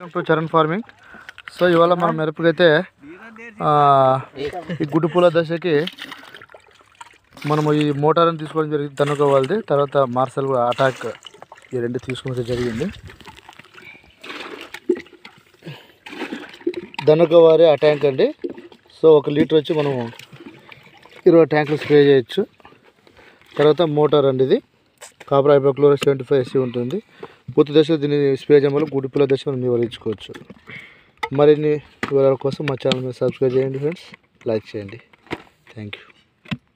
to Charan farming so ఇవాళ మనం మిరపకైతే ఆ, ఈ గుడ్డు పూల దశకి మనము ఈ మోటార్ని తీసుకోవడం జరిగింది తనుక వాళ్ళది తర్వాత మార్సల్ అటాక్ ఈ రెండు తీసుకుని జరిగింది ధనుక వారి ఆ ట్యాంక్ అండి సో ఒక లీటర్ వచ్చి మనము ఇరవై ట్యాంకులు స్ప్రే చేయొచ్చు తర్వాత మోటార్ అండి ఇది copper hypochloride seventy five SC ఉంటుంది పూర్తి దశ దీన్ని స్ప్రే చేయడం వల్ల గుడిపిల్ల దశ మనం నివారించుకోవచ్చు మరిన్ని వివరాల కోసం మా ఛానల్ మీద సబ్స్క్రైబ్ చేయండి ఫ్రెండ్స్ లైక్ చేయండి థ్యాంక్ యూ